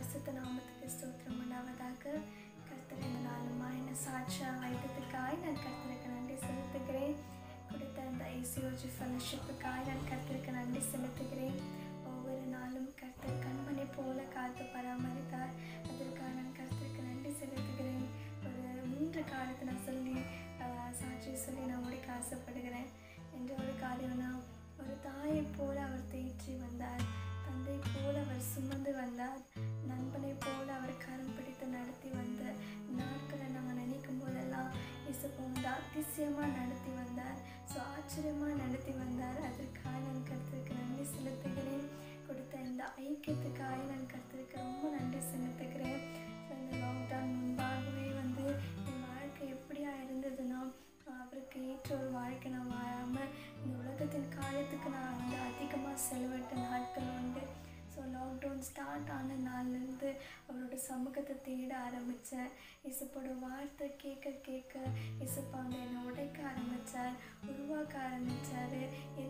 பரிசுத்த நாமத்துக்கு ஸ்தோத்திரம் உண்டாவதாக கர்த்தர் இந்த நாளுமா என்னை சாட்சியாக வைத்ததுக்காய் நான் கர்த்தருக்கு நன்றி செலுத்துகிறேன் கொடுத்த அந்த ஐசியோஜி ஃபெலோஷிப்புக்காய் நான் கர்த்தருக்கு நன்றி செலுத்துகிறேன் ஒவ்வொரு நாளும் கர்த்தர் கண்மணி போல காத்து பராமரித்தார் அதற்காக நான் கர்த்தருக்கு நன்றி செலுத்துகிறேன் ஒரு மூன்று காலத்தை நான் சொல்லி ஆஹ், சாட்சி சொல்லி நான் முடிக்க ஆசைப்படுகிறேன் என்ற ஒரு காரியம்னா ஒரு தாயை போல அவர் தேற்றி வந்தார் தந்தை போல அவர் சுமந்து வந்தார் நண்பனை போல அவர் கரம் பிடித்து நடத்தி வந்த நாட்களை நாங்கள் நினைக்கும் போதெல்லாம் இசப்போ வந்து அதிசயமாக நடத்தி வந்தார் ஸோ ஆச்சரியமாக நடத்தி வந்தார் அதற்காக நான் கருத்திற்கு நன்றி செலுத்துகிறேன் கொடுத்த இந்த ஐக்கியத்துக்காக நான் கருத்திற்கு ரொம்ப நன்றி செலுத்துகிறேன் ஸோ இந்த லாக்டவுன் முன்பாகவே வந்து என் வாழ்க்கை எப்படியா இருந்ததுன்னா அவருக்கு ஏற்ற ஒரு வாழ்க்கை நான் வாழாமல் இந்த உலகத்தின் காரியத்துக்கு நான் வந்து அதிகமாக செலவிட்ட நாட்கள் உண்டு ஸோ லாக்டவுன் ஸ்டார்ட் ஆன நாள்லேருந்து அவரோட சமூகத்தை தேட ஆரம்பித்தேன் இசப்போட வார்த்தை கேட்க கேட்க இசப்பா வந்து என்னை உடைக்க ஆரம்பித்தார் உருவாக்க ஆரம்பித்தார்